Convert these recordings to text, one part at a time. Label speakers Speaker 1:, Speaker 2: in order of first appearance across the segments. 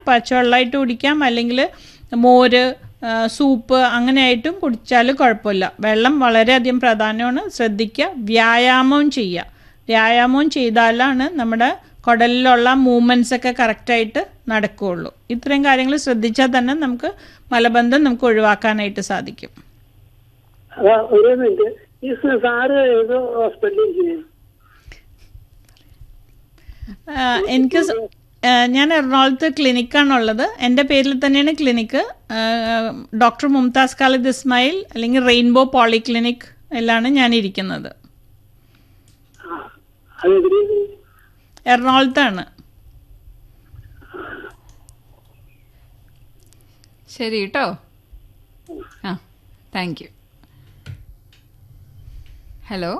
Speaker 1: പച്ചവെള്ളമായിട്ട് കുടിക്കാം അല്ലെങ്കിൽ മോര് ആ, സൂപ്പ് അങ്ങനെയായിട്ടും കുടിച്ചാൽ കുഴപ്പമില്ല വെള്ളം വളരെയധികം പ്രാധാന്യമാണ് ശ്രദ്ധിക്കുക വ്യായാമവും ചെയ്യുക വ്യായാമവും ചെയ്താലാണ് നമ്മുടെ കുടലിലുള്ള മൂവ്മെൻറ്റ്സ് ഒക്കെ കറക്റ്റായിട്ട് നടക്കുകയുള്ളൂ ഇത്രയും കാര്യങ്ങൾ ശ്രദ്ധിച്ചാൽ തന്നെ നമുക്ക് മലബന്ധം നമുക്ക് ഒഴിവാക്കാനായിട്ട് സാധിക്കും
Speaker 2: അതാ ഒരു മിനിറ്റ് ഈ സ- സാറ് ഏത് ഹോസ്പിറ്റലിൽ ഇരിക്കുന്നത്
Speaker 1: ആ, എനിക്ക് സ- ആ, ഞാൻ എറണാകുളത്ത് ക്ലിനിക്കാണുള്ളത് എൻ്റെ പേരിൽ തന്നെയാണ് ക്ലിനിക്ക് ഡോക്ടർ മുംതാസ് ഖാലിദ് ഇസ്മായിൽ അല്ലെങ്കിൽ റെയിൻബോ പോളിക്ലിനിക് എല്ലാണ് ഞാൻ ഇരിക്കുന്നത്
Speaker 2: ആ അതെവിടെയാണ്
Speaker 1: എറണാകുളത്താണ്
Speaker 3: ശരി കേട്ടോ ആ thank you hello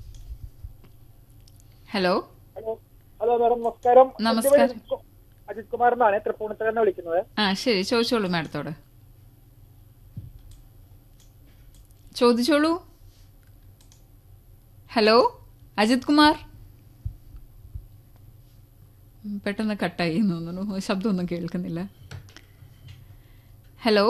Speaker 3: hello
Speaker 4: hello madam നമസ്കാരം
Speaker 3: നമസ്കാരം.
Speaker 4: എൻ്റെ പേര് അജിത് കുമാർ എന്നാണ് തൃപ്പൂണിത്തറ എന്ന് വിളിക്കുന്നത്
Speaker 3: ആ ശരി ചോദിച്ചോളൂ മാഡത്തോട് ചോദിച്ചോളൂ ഹലോ അജിത് കുമാർ ഉം, പെട്ടെന്ന് കട്ടായി എന്ന് തോന്നുന്നു ശബ്ദമൊന്നും കേൾക്കുന്നില്ല ഹലോ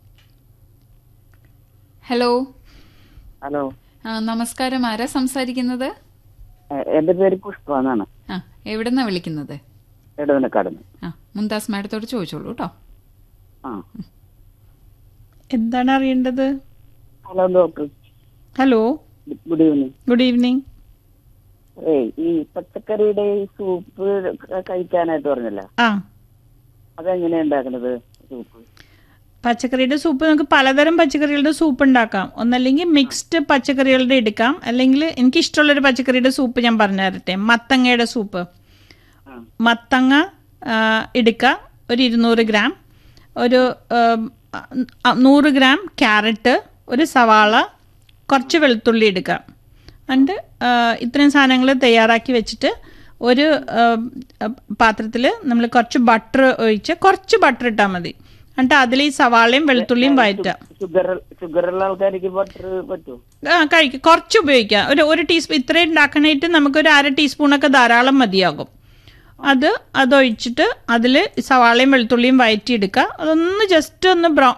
Speaker 3: ഹലോ
Speaker 5: ഹലോ
Speaker 3: ആ നമസ്കാരം ആരാ സംസാരിക്കുന്നത്
Speaker 5: എ- എന്റെ പേര് പുഷ്പ എന്നാണ്
Speaker 3: ആ എവിടെന്നാ വിളിക്കുന്നത്
Speaker 5: ഇടവനക്കാടുന്ന്
Speaker 3: ആ മുംതാസ് മാഡത്തോട് ചോദിച്ചോളൂ കേട്ടോ
Speaker 5: ആ
Speaker 1: എന്താണ് അറിയേണ്ടത്
Speaker 5: hello doctor
Speaker 1: hello
Speaker 5: good evening
Speaker 1: good evening
Speaker 5: ഏയ് ഈ പച്ചക്കറിയുടെ ഈ സൂപ്പ് ക- കഴിക്കാനായിട്ട് പറഞ്ഞല്ല
Speaker 1: ആ
Speaker 5: അതെങ്ങനെയാ ഉണ്ടാക്കുന്നത് സൂപ്പ്
Speaker 1: പച്ചക്കറിയുടെ സൂപ്പ് നമുക്ക് പലതരം പച്ചക്കറികളുടെ സൂപ്പ് ഉണ്ടാക്കാം ഒന്നല്ലെങ്കിൽ മിക്സ്ഡ് പച്ചക്കറികളുടെ എടുക്കാം അല്ലെങ്കിൽ എനിക്ക് ഇഷ്ടമുള്ളൊരു പച്ചക്കറിയുടെ സൂപ്പ് ഞാൻ പറഞ്ഞു തരട്ടെ മത്തങ്ങയുടെ സൂപ്പ് മത്തങ്ങ ആ, എടുക്കുക ഒരു ഇരുന്നൂറ് ഗ്രാം ഒരു ഉം, ആ, നൂറ് ഗ്രാം ക്യാരറ്റ് ഒരു സവാള കുറച്ച് വെളുത്തുള്ളി എടുക്കുക എന്നിട്ട് ആ, ഇത്രയും സാധനങ്ങൾ തയ്യാറാക്കി വെച്ചിട്ട് ഒരു പാത്രത്തിൽ നമ്മൾ കുറച്ച് ബട്ടർ ഒഴിച്ച് കുറച്ച് ബട്ടർ ഇട്ടാൽ മതി എന്നിട്ട് അതിൽ ഈ സവാളയും വെളുത്തുള്ളിയും വഴറ്റാം
Speaker 5: ഷുഗർ ഷുഗറുള്ള ആൾക്കാർക്ക് ബട്ടർ പറ്റുമോ
Speaker 1: ആ കഴിക്കും കുറച്ച് ഉപയോഗിക്കാം ഒരു ഒരു ടീസ്പൂൺ ഇത്രയും ഉണ്ടാക്കണേറ്റ് നമുക്കൊരു അര ടീസ്പൂണൊക്കെ ധാരാളം മതിയാകും അത് അതൊഴിച്ചിട്ട് അതിൽ സവാളയും വെളുത്തുള്ളിയും വഴറ്റിയെടുക്കുക അതൊന്ന് ജസ്റ്റ് ഒന്ന് ബ്രൗ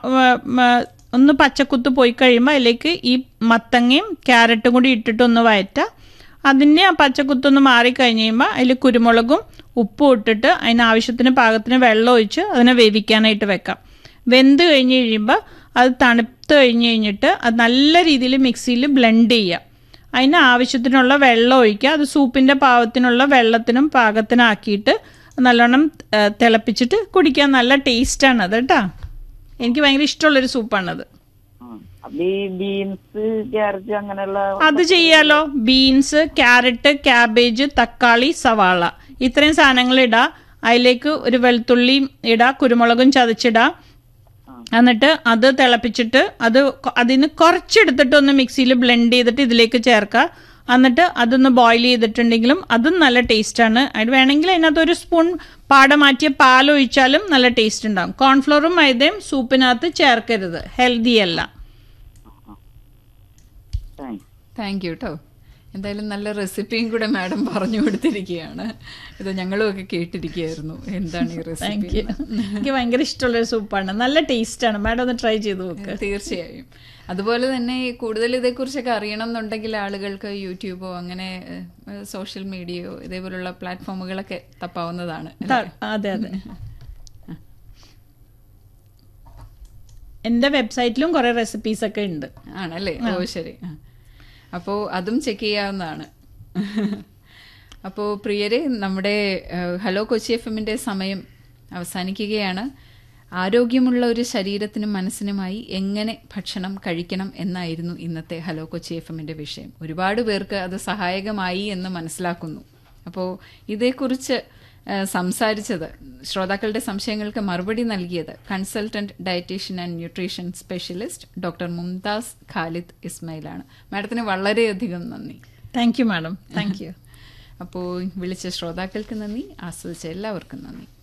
Speaker 1: ഒന്ന് പച്ചക്കുത്ത് പോയി കഴിയുമ്പോൾ അതിലേക്ക് ഈ മത്തങ്ങയും ക്യാരറ്റും കൂടി ഇട്ടിട്ട് ഒന്ന് വഴറ്റുക അതിനെ ആ പച്ചക്കുത്തൊന്ന് മാറിക്കഴിഞ്ഞ് കഴിയുമ്പോൾ അതിൽ കുരുമുളകും ഉപ്പും ഇട്ടിട്ട് അതിന് ആവശ്യത്തിന് പാകത്തിന് വെള്ളം ഒഴിച്ച് അതിനെ വേവിക്കാനായിട്ട് വെക്കാം വെന്ത് കഴിഞ്ഞ് കഴിയുമ്പോൾ അത് തണുത്ത് കഴിഞ്ഞ് കഴിഞ്ഞിട്ട് അത് നല്ല രീതിയിൽ മിക്സിയിൽ ബ്ലെൻഡ് ചെയ്യുക അതിന് ആവശ്യത്തിനുള്ള വെള്ളം ഒഴിക്കുക അത് സൂപ്പിൻ്റെ പാകത്തിനുള്ള വെള്ളത്തിനും പാകത്തിനാക്കിയിട്ട് നല്ലോണം ആ, തിളപ്പിച്ചിട്ട് കുടിക്കാൻ നല്ല ടേസ്റ്റാണ് അത് കേട്ടോ എനിക്ക് ഭയങ്കര ഇഷ്ടമുള്ളൊരു സൂപ്പാണത്
Speaker 5: അപ്പൊ ഈ ബീൻസ് ക്യാരറ്റ് അങ്ങനെയുള്ള
Speaker 1: അത് ചെയ്യാലോ ബീൻസ് ക്യാരറ്റ് ക്യാബേജ് തക്കാളി സവാള ഇത്രയും സാധനങ്ങൾ ഇടാ അതിലേക്ക് ഒരു വെളുത്തുള്ളിയും ഇടാ കുരുമുളകും ചതച്ചിടാ എന്നിട്ട് അത് തിളപ്പിച്ചിട്ട് അത് കൊ- അതിന് കുറച്ചെടുത്തിട്ട് ഒന്ന് മിക്സിയിൽ ബ്ലെൻഡ് ചെയ്തിട്ട് ഇതിലേക്ക് ചേർക്കുക എന്നിട്ട് അതൊന്ന് ബോയിൽ ചെയ്തിട്ടുണ്ടെങ്കിലും അതും നല്ല ടേസ്റ്റാണ് അതിന് വേണമെങ്കിൽ അതിനകത്ത് ഒരു സ്പൂൺ പാട മാറ്റിയ പാൽ ഒഴിച്ചാലും നല്ല ടേസ്റ്റ് ഉണ്ടാകും കോൺഫ്ലോറും മൈദയും സൂപ്പിനകത്ത് ചേർക്കരുത് ഹെൽത്തി അല്ല
Speaker 5: താങ്ക്സ്
Speaker 3: താങ്ക് യു കേട്ടോ എന്തായാലും നല്ല റെസിപ്പിയും കൂടെ മാഡം പറഞ്ഞു കൊടുത്തിരിക്കുകയാണ് ഇത് ഞങ്ങളും ഒക്കെ കേട്ടിരിക്കുകയായിരുന്നു എന്താണ് ഈ
Speaker 1: താങ്ക്
Speaker 3: റെസിപ്പി
Speaker 1: യു എനിക്ക് ഭയങ്കര ഇഷ്ടമുള്ളൊരു സൂപ്പാണ് നല്ല ടേസ്റ്റാണ് മാഡം ഒന്ന് ട്രൈ ചെയ്ത് നോക്ക്
Speaker 3: തീർച്ചയായും അതുപോലെ തന്നെ ഈ കൂടുതൽ ഇതേക്കുറിച്ചൊക്കെ അറിയണം എന്നുണ്ടെങ്കിൽ ആളുകൾക്ക് യൂട്യൂബോ അങ്ങനെ സോഷ്യൽ മീഡിയയോ ഇതേപോലുള്ള പ്ലാറ്റ്ഫോമുകളൊക്കെ തപ്പാവുന്നതാണ് അല്ലേ?
Speaker 1: ത- അതെ അതെ എൻ്റെ വെബ്സൈറ്റിലും കുറേ റെസിപ്പീസ് ഒക്കെ ഉണ്ട്
Speaker 3: ആണല്ലേ ഓ ശരി ആ. അപ്പോൾ അതും ചെക്ക് ചെയ്യാവുന്നതാണ് അപ്പോൾ പ്രിയരെ നമ്മുടെ ഏഹ്, ഹലോ കൊച്ചി എഫ് എമ്മിൻ്റെ സമയം അവസാനിക്കുകയാണ് ആരോഗ്യമുള്ള ഒരു ശരീരത്തിനും മനസ്സിനുമായി എങ്ങനെ ഭക്ഷണം കഴിക്കണം എന്നായിരുന്നു ഇന്നത്തെ ഹലോ കൊച്ചി എഫ് എമ്മിൻ്റെ വിഷയം ഒരുപാട് പേർക്ക് അത് സഹായകമായി എന്ന് മനസ്സിലാക്കുന്നു അപ്പോൾ ഇതേക്കുറിച്ച് ഏഹ്, സംസാരിച്ചത് ശ്രോതാക്കളുടെ സംശയങ്ങൾക്ക് മറുപടി നൽകിയത് consultant dietitian and nutrition specialist doctor Mumtaz Khalid ഇസ്മയിലാണ് മാഡത്തിന് വളരെയധികം നന്ദി
Speaker 1: thank you madam thank you
Speaker 3: അപ്പോൾ വിളിച്ച ശ്രോതാക്കൾക്ക് നന്ദി ആസ്വദിച്ച എല്ലാവർക്കും നന്ദി